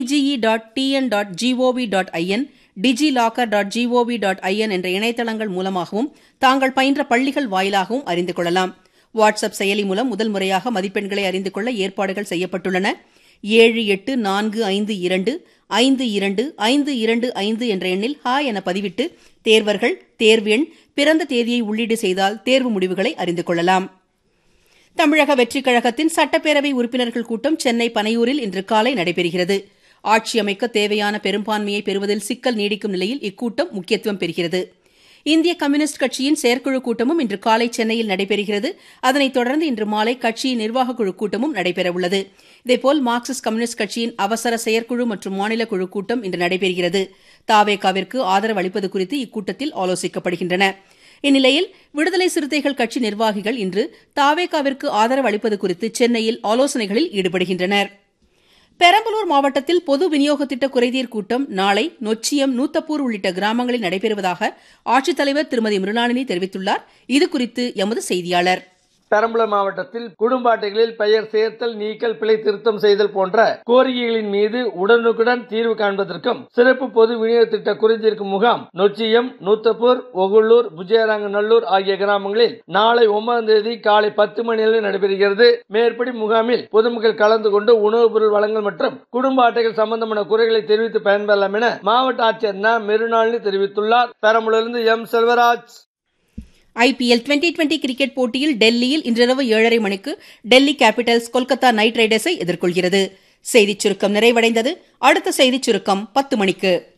GE dot TN dot GOV dot IN digilocker dot GOV dot IN என்ற இணையதளங்கள் மூலமாகவும் தாங்கள் பயின்ற பள்ளிகள் வாயிலாகவும் அறிந்து கொள்ளலாம் வாட்ஸ்அப் செயலி மூலம் முதல் முறையாக மதிப்பெண்களை அறிந்து கொள்ள ஏற்பாடுகள் செய்யப்பட்டுள்ளன ஏழு எட்டு நான்கு ஐந்து இரண்டு ஐந்து இரண்டு ஐந்து இரண்டு ஐந்து என்ற எண்ணில் ஹாய் என பதிவிட்டு தேர்வர்கள் தேர்வு எண் பிறந்த தேதியை உள்ளீடு செய்தால் தேர்வு முடிவுகளை அறிந்து கொள்ளலாம் தமிழக வெற்றிக் கழகத்தின் சட்டப்பேரவை உறுப்பினர்கள் கூட்டம் சென்னை பனையூரில் இன்று காலை நடைபெறுகிறது ஆட்சி அமைக்க தேவையான பெரும்பான்மையை பெறுவதில் சிக்கல் நீடிக்கும் நிலையில் இக்கூட்டம் முக்கியத்துவம் பெறுகிறது இந்திய கம்யூனிஸ்ட் கட்சியின் செயற்குழு கூட்டமும் இன்று காலை சென்னையில் நடைபெறுகிறது அதனைத் தொடர்ந்து இன்று மாலை கட்சியின் நிர்வாகக் குழு கூட்டமும் நடைபெறவுள்ளது இதேபோல் மார்க்சிஸ்ட் கம்யூனிஸ்ட் கட்சியின் அவசர செயற்குழு மற்றும் மாநில குழு கூட்டம் இன்று நடைபெறுகிறது தாவேகாவிற்கு ஆதரவு அளிப்பது குறித்து இக்கூட்டத்தில் ஆலோசிக்கப்படுகின்றன இந்நிலையில் விடுதலை சிறுத்தைகள் கட்சி நிர்வாகிகள் இன்று தாவேகாவிற்கு ஆதரவு அளிப்பது குறித்து சென்னையில் ஆலோசனைகளில் ஈடுபடுகின்றனர் பெரம்பலூர் மாவட்டத்தில் பொது விநியோக திட்ட குறைதீர் கூட்டம் நாளை நொச்சியம் நூத்தப்பூர் உள்ளிட்ட கிராமங்களில் நடைபெறுவதாக ஆட்சித்தலைவர் திருமதி மிருளாளினி தெரிவித்துள்ளார் இதுகுறித்து எமது செய்தியாளர் பெரம்பலூர் மாவட்டத்தில் குடும்ப அட்டைகளில் பெயர் சேர்த்தல் நீக்கல் பிழை திருத்தம் செய்தல் போன்ற கோரிக்கைகளின் மீது உடனுக்குடன் தீர்வு காண்பதற்கும் சிறப்பு பொது விநியோக திட்ட குறைதீர்க்கும் முகாம் நொச்சியம் நூத்தப்பூர் ஒகுள்ளூர் விஜயரங்கநல்லூர் ஆகிய கிராமங்களில் நாளை ஒன்பதாம் தேதி காலை பத்து மணி அளவில் நடைபெறுகிறது மேற்படி முகாமில் பொதுமக்கள் கலந்து கொண்டு உணவுப் பொருள் வழங்கல் மற்றும் குடும்ப அட்டைகள் சம்பந்தமான குறைகளை தெரிவித்து பயன்பெறலாம் என மாவட்ட ஆட்சியர் ந மெருநாளினி தெரிவித்துள்ளார் பெரம்பலூரிலிருந்து M Selvaraj IPL twenty twenty cricket போட்டியில் டெல்லியில் இன்றிரவு ஏழரை மணிக்கு டெல்லி கேபிட்டல்ஸ் கொல்கத்தா நைட் ரைடர்ஸை எதிர்கொள்கிறது செய்திச் சுருக்கம் நிறைவடைந்தது அடுத்த செய்திச் சுருக்கம் பத்து மணிக்கு